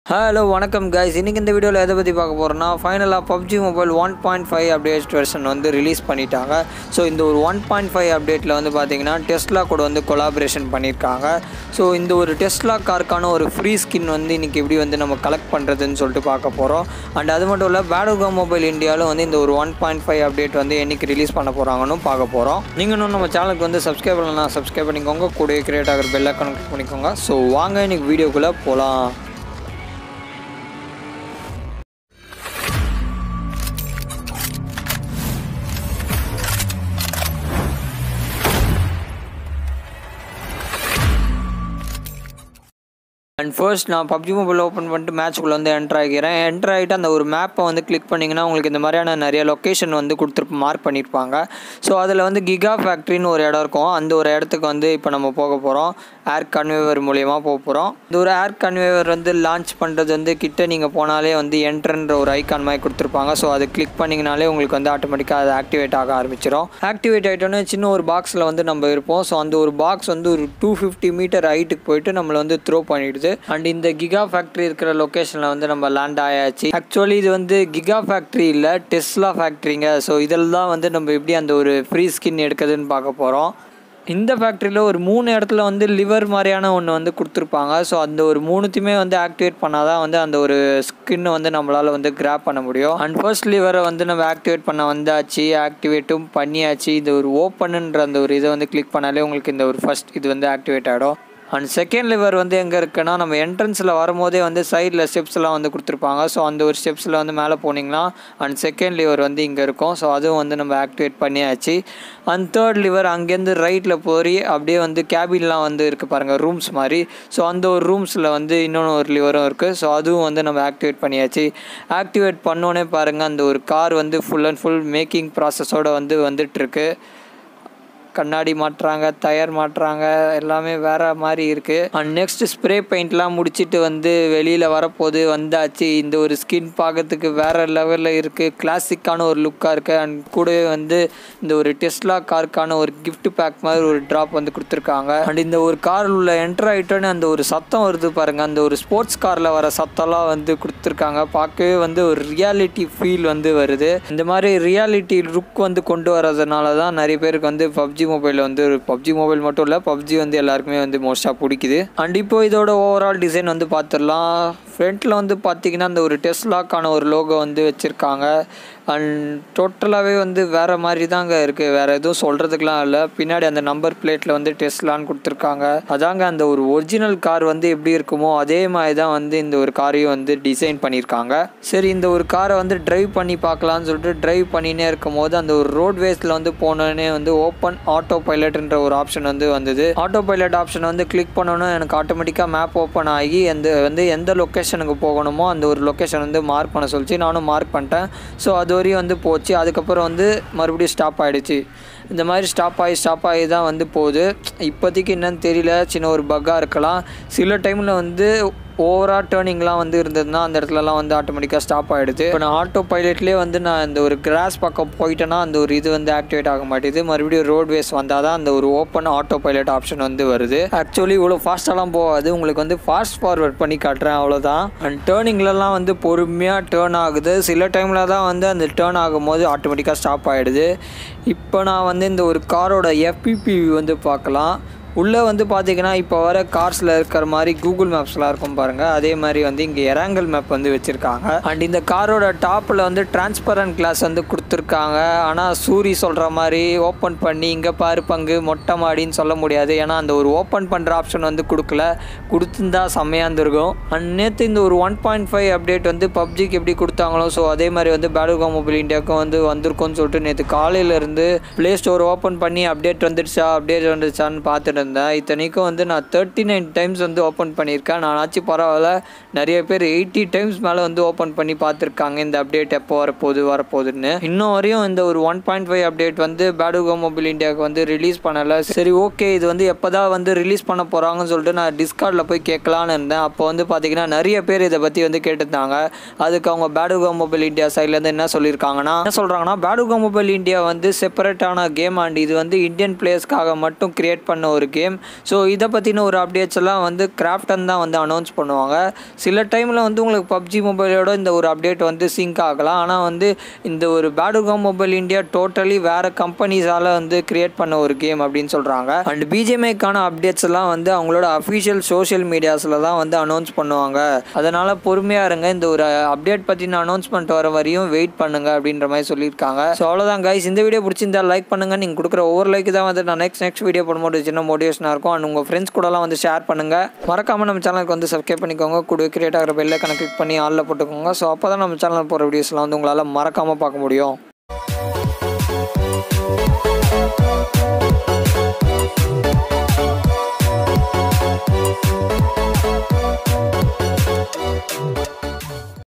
Hello வணக்கம் guys இன்றைக்கி இந்த வீடியோவில் எதை பற்றி பார்க்க போகிறோன்னா ஃபைனலாக PUBG mobile one point five update version வந்து ரிலீஸ் பண்ணிட்டாங்க ஸோ இந்த ஒரு ஒன் பாயிண்ட் ஃபைவ் அப்டேட்டில் வந்து பார்த்தீங்கன்னா டெஸ்லா கூட வந்து கொலாபரேஷன் பண்ணியிருக்காங்க ஸோ இந்த ஒரு டெஸ்லா காருக்கான ஒரு ஃப்ரீ ஸ்கின் வந்து இன்றைக்கி எப்படி வந்து நம்ம கலெக்ட் பண்ணுறதுன்னு சொல்லிட்டு பார்க்க போகிறோம் அண்ட் அது மட்டும் இல்லை பேடுகா மொபைல் இந்தியாவில் வந்து இந்த ஒரு ஒன் பாயிண்ட் ஃபைவ் அப்டேட் வந்து என்னைக்கு ரிலீஸ் பண்ண போகிறாங்கன்னு பார்க்க போகிறோம் நீங்கள் இன்னும் நம்ம சேனலுக்கு வந்து சப்ஸ்கிரைப் பண்ணலாம் சப்ஸ்கிரைப் பண்ணிக்கோங்க கூட கிரியேட் ஆகிற பெல் ஐக்கான் click பண்ணிக்கோங்க ஸோ வாங்க இன்னைக்கு வீடியோக்குள்ளே போகலாம் அண்ட் ஃபர்ஸ்ட் நான் பப்ஜி மொபைல் ஓப்பன் பண்ணிட்டு மேட்ச்க்குள்ளே வந்து என்டர் ஆகிக்கிறேன் என்டர் ஆகிட்டு அந்த ஒரு மேப்பை வந்து கிளிக் பண்ணிங்கன்னா உங்களுக்கு இந்த மாதிரியான நிறைய லொக்கேஷன் வந்து கொடுத்துரு மார்க் பண்ணியிருப்பாங்க ஸோ அதில் வந்து கிகா ஃபேக்ட்ரின்னு ஒரு இடம் இருக்கும் அந்த ஒரு இடத்துக்கு வந்து இப்போ நம்ம போக போகிறோம் ஏர் கன்வேவர் மூலியமாக போக போகிறோம் இந்த ஒரு ஏர் கன்வேவர் வந்து லான்ச் பண்ணுறது வந்து கிட்ட நீங்கள் போனாலே வந்து என்ட்ரன்ற ஒரு ஐக்கான் மாதிரி கொடுத்துருப்பாங்க ஸோ அதை கிளிக் பண்ணிங்கனாலே உங்களுக்கு வந்து ஆட்டோமேட்டிக்காக அது ஆக்டிவேட் ஆக ஆரம்பிச்சிடும் ஆக்டிவேட் ஆகிட்டோன்னே சின்ன ஒரு பாக்ஸில் வந்து நம்ம இருப்போம் ஸோ அந்த ஒரு பாக்ஸ் வந்து ஒரு டூ ஃபிஃப்டி மீட்டர் ஹைட்டுக்கு போயிட்டு நம்மளை வந்து த்ரோ பண்ணிடுது அண்ட் இந்த கிகா ஃபேக்ட்ரி இருக்கிற லொக்கேஷனில் வந்து நம்ம லேண்ட் ஆயாச்சு ஆக்சுவலி இது வந்து கிகா ஃபேக்ட்ரி இல்லை டெஸ்லா ஃபேக்ட்ரிங்க ஸோ இதெல்லாம் வந்து நம்ம எப்படி அந்த ஒரு ஃப்ரீ ஸ்கின் எடுக்குதுன்னு பார்க்க போகிறோம் இந்த ஃபேக்ட்ரியில் ஒரு மூணு இடத்துல வந்து லிவர் மாதிரியான ஒன்று வந்து கொடுத்துருப்பாங்க ஸோ அந்த ஒரு மூணுத்தையுமே வந்து ஆக்டிவேட் பண்ணால் தான் வந்து அந்த ஒரு ஸ்கின்னை வந்து நம்மளால் வந்து கிராப் பண்ண முடியும் அண்ட் ஃபர்ஸ்ட் லிவரை வந்து நம்ம ஆக்டிவேட் பண்ண வந்தாச்சு ஆக்டிவேட்டும் பண்ணியாச்சு இது ஒரு ஓப்பனுன்ற அந்த ஒரு இதை வந்து கிளிக் பண்ணாலே உங்களுக்கு இந்த ஒரு ஃபர்ஸ்ட் இது வந்து ஆக்டிவேட் ஆகிடும் அண்ட் செகண்ட் லிவர் வந்து எங்கே இருக்குன்னா நம்ம என்ட்ரன்ஸில் வரும்போதே வந்து சைடில் ஸ்டெப்ஸ்லாம் வந்து கொடுத்துருப்பாங்க ஸோ அந்த ஒரு ஸ்டெப்ஸில் வந்து மேலே போனீங்கன்னா அண்ட் செகண்ட் லிவர் வந்து இங்கே இருக்கும் ஸோ அதுவும் வந்து நம்ம ஆக்டிவேட் பண்ணியாச்சு அண்ட் தேர்ட் லிவர் அங்கேருந்து ரைட்டில் போய் அப்படியே வந்து கேபின்லாம் வந்து இருக்குது பாருங்கள் ரூம்ஸ் மாதிரி ஸோ அந்த ஒரு ரூம்ஸில் வந்து இன்னொன்று ஒரு லிவரும் இருக்குது ஸோ அதுவும் வந்து நம்ம ஆக்டிவேட் பண்ணியாச்சு ஆக்டிவேட் பண்ணோன்னே பாருங்கள் அந்த ஒரு கார் வந்து ஃபுல் அண்ட் ஃபுல் மேக்கிங் ப்ராசஸோடு வந்து வந்துட்டுருக்கு கண்ணாடி மாட்டுறாங்க டயர் மாட்டுறாங்க எல்லாமே வேறு மாதிரி இருக்குது அண்ட் நெக்ஸ்ட் ஸ்ப்ரே பெயிண்ட்லாம் முடிச்சுட்டு வந்து வெளியில் வரப்போது வந்தாச்சு இந்த ஒரு ஸ்கின் பார்க்கறதுக்கு வேறு லெவலில் இருக்குது கிளாசிக்கான ஒரு லுக்காக இருக்குது அண்ட் கூடவே வந்து இந்த ஒரு டெஸ்லா காருக்கான ஒரு கிஃப்ட் பேக் மாதிரி ஒரு ட்ராப் வந்து கொடுத்துருக்காங்க அண்ட் இந்த ஒரு கார் உள்ள என்டர் ஆகிட்டோன்னு அந்த ஒரு சத்தம் வருது பாருங்கள் அந்த ஒரு ஸ்போர்ட்ஸ் காரில் வர சத்தம்லாம் வந்து கொடுத்துருக்காங்க பார்க்கவே வந்து ஒரு ரியாலிட்டி ஃபீல் வந்து வருது இந்த மாதிரி ரியாலிட்டி லுக் வந்து கொண்டு வரதுனால தான் நிறைய பேருக்கு வந்து பப்ஜி பப்ஜி மொபைலில் வந்து ஒரு பப்ஜி மொபைல் மட்டும் இல்லை பப்ஜி வந்து எல்லாருக்குமே வந்து மோஸ்ட்டாக பிடிக்குது அண்ட் இப்போ இதோட ஓவரால் டிசைன் வந்து பார்த்துடலாம் ஃப்ரண்ட்டில் வந்து பார்த்தீங்கன்னா அந்த ஒரு டெஸ்லாக்கான ஒரு லோகோ வந்து வச்சுருக்காங்க அண்ட் டோட்டலாகவே வந்து வேறு மாதிரி தாங்க இருக்குது வேறு எதுவும் சொல்கிறதுக்கெலாம் இல்லை பின்னாடி அந்த நம்பர் பிளேட்டில் வந்து டெஸ்லான்னு கொடுத்துருக்காங்க அதாங்க அந்த ஒரு ஒரிஜினல் கார் வந்து எப்படி இருக்குமோ அதே மாதிரி தான் வந்து இந்த ஒரு காரையும் வந்து டிசைன் பண்ணியிருக்காங்க சரி இந்த ஒரு காரை வந்து ட்ரைவ் பண்ணி பார்க்கலான்னு சொல்லிட்டு ட்ரைவ் பண்ணினே இருக்கும் போது அந்த ஒரு ரோட்வேஸில் வந்து போனோடனே வந்து ஓப்பன் ஆட்டோ பைலட்ன்ற ஒரு ஆப்ஷன் வந்து வந்தது ஆட்டோ பைலட் ஆப்ஷன் வந்து கிளிக் பண்ணணும் எனக்கு ஆட்டோமேட்டிக்காக மேப் ஓப்பன் ஆகி அந்த வந்து எந்த லொக்கேஷனுக்கு போகணுமோ அந்த ஒரு லொக்கேஷன் வந்து மார்க் பண்ண சொல்லிச்சு நானும் மார்க் பண்ணிட்டேன் ஸோ அது வரையும் வந்து போச்சு அதுக்கப்புறம் வந்து மறுபடியும் ஸ்டாப் ஆகிடுச்சு இந்த மாதிரி ஸ்டாப் ஆகி ஸ்டாப் ஆகி தான் வந்து போகுது இப்போதைக்கு என்னன்னு தெரியல சின்ன ஒரு பக்காக இருக்கலாம் சில டைமில் வந்து ஓவராக டேர்னிங்லாம் வந்து இருந்ததுன்னா அந்த இடத்துலலாம் வந்து ஆட்டோமேட்டிக்காக ஸ்டாப் ஆகிடுது இப்போ நான் ஆட்டோ பைலட்லேயே வந்து நான் இந்த ஒரு கிராஸ் பக்கம் போயிட்டேன்னா அந்த ஒரு இது வந்து ஆக்டிவேட் ஆக மாட்டேது மறுபடியும் ரோட்வேஸ் வந்தால் தான் அந்த ஒரு ஓப்பன் ஆட்டோ பைலட் ஆப்ஷன் வந்து வருது ஆக்சுவலி இவ்வளோ ஃபாஸ்ட்டாலாம் போகாது உங்களுக்கு வந்து ஃபாஸ்ட் ஃபார்வர்ட் பண்ணி காட்டுறேன் அவ்வளோதான் அண்ட் டேர்னிங்லலாம் வந்து பொறுமையாக டேர்ன் ஆகுது சில டைமில் தான் வந்து அந்த டேர்ன் ஆகும்போது ஆட்டோமேட்டிக்காக ஸ்டாப் ஆகிடுது இப்போ நான் வந்து இந்த ஒரு காரோட எஃபிபி வந்து பார்க்கலாம் உள்ளே வந்து பார்த்தீங்கன்னா இப்போ வர கார்ஸில் இருக்கிற மாதிரி கூகுள் மேப்ஸ்லாம் இருக்கும் பாருங்கள் அதே மாதிரி வந்து இங்கே எராங்கல் மேப் வந்து வச்சுருக்காங்க அண்ட் இந்த காரோட டாப்பில் வந்து டிரான்ஸ்பரண்ட் கிளாஸ் வந்து கொடுத்துருக்காங்க ஆனால் சூரி சொல்கிற மாதிரி ஓப்பன் பண்ணி இங்கே பாரு பங்கு மொட்டை மாடின்னு சொல்ல முடியாது ஏன்னா அந்த ஒரு ஓப்பன் பண்ணுற ஆப்ஷன் வந்து கொடுக்கல கொடுத்துருந்தா செம்மையாக இருந்திருக்கும் அண்ட் நேற்று இந்த ஒரு ஒன் பாயிண்ட் ஃபைவ் அப்டேட் வந்து பப்ஜிக்கு எப்படி கொடுத்தாங்களோ ஸோ அதே மாதிரி வந்து பேடுகா மொபைல் இந்தியாவுக்கும் வந்து வந்திருக்கும்னு சொல்லிட்டு நேற்று காலையிலேருந்து ப்ளே ஸ்டோர் ஓப்பன் பண்ணி அப்டேட் வந்துடுச்சா அப்டேட் வந்துடுச்சான்னு பார்த்துட்டு இருந்தேன் இத்தனைக்கும் வந்து நான் தேர்ட்டி நைன் டைம்ஸ் வந்து ஓப்பன் பண்ணியிருக்கேன் நானாச்சும் பரவாயில்ல நிறைய பேர் எயிட்டி டைம்ஸ் மேலே வந்து ஓப்பன் பண்ணி பார்த்துருக்காங்க இந்த அப்டேட் எப்போ வரப்போகுது வரப்போகுதுன்னு இன்னும் வரையும் இந்த ஒரு ஒன் பாயிண்ட் ஃபைவ் அப்டேட் வந்து பேடுகோ மொபைல் இந்தியாவுக்கு வந்து ரிலீஸ் பண்ணலை சரி ஓகே இது வந்து எப்போ தான் வந்து ரிலீஸ் பண்ண போகிறாங்கன்னு சொல்லிட்டு நான் டிஸ்கார்டில் போய் கேட்கலான்னு இருந்தேன் அப்போ வந்து பார்த்தீங்கன்னா நிறைய பேர் இதை பற்றி வந்து கேட்டிருந்தாங்க அதுக்கு அவங்க பேடுகோ மொபைல் இந்தியா சைட்லேருந்து என்ன சொல்லியிருக்காங்கன்னா என்ன சொல்கிறாங்கன்னா பேடுகோ மொபைல் இந்தியா வந்து செப்பரேட்டான கேம் அண்ட் இது வந்து இந்தியன் பிளேயர்ஸ்க்காக மட்டும் கிரியேட் பண்ண ஒரு கேம் ஸோ இதை பற்றின ஒரு அப்டேட்ஸ் எல்லாம் வந்து கிராஃப்டன் தான் வந்து அனௌன்ஸ் பண்ணுவாங்க சில டைமில் வந்து உங்களுக்கு பப்ஜி மொபைலோட இந்த ஒரு அப்டேட் வந்து சிங்க் ஆகலாம் ஆனால் வந்து இந்த ஒரு பேடுகாம் மொபைல் இந்தியா டோட்டலி வேறு கம்பெனிஸால் வந்து கிரியேட் பண்ண ஒரு கேம் அப்படின்னு சொல்கிறாங்க அண்ட் பிஜிஎம்ஐக்கான அப்டேட்ஸ் எல்லாம் வந்து அவங்களோட அஃபிஷியல் சோஷியல் மீடியாஸில் தான் வந்து அனௌன்ஸ் பண்ணுவாங்க அதனால் பொறுமையாக இருங்க இந்த ஒரு அப்டேட் பற்றின அனௌன்ஸ்மெண்ட் வர வரையும் வெயிட் பண்ணுங்க அப்படின்ற மாதிரி சொல்லியிருக்காங்க ஸோ அவ்வளோதான் கைஸ் இந்த வீடியோ பிடிச்சிருந்தா லைக் பண்ணுங்கள் நீங்கள் கொடுக்குற ஒவ்வொரு லைக் தான் வந்து நான் நெக்ஸ்ட் நெக்ஸ்ட் வீடியோ பண்ணும்போது சின்ன மோட்டிவேஷனாக இருக்கும் அண்ட் உங்கள் ஃப்ரெண்ட்ஸ் கூடலாம் வந்து ஷேர் பண்ணுங்கள் மறக்காமல் நம்ம சேனலுக்கு வந்து சப்ஸ்கிரைப் பண்ணிக்கோங்க கூட கிரியேட் ஆகிற பெல்லை கணக்கு கிளிக் பண்ணி ஆளில் போட்டுக்கோங்க ஸோ அப்போ தான் நம்ம சேனலில் போகிற வீடியோஸ்லாம் வந்து உங்களால் மறக்காமல் பார்க்க முடியும் Thank you.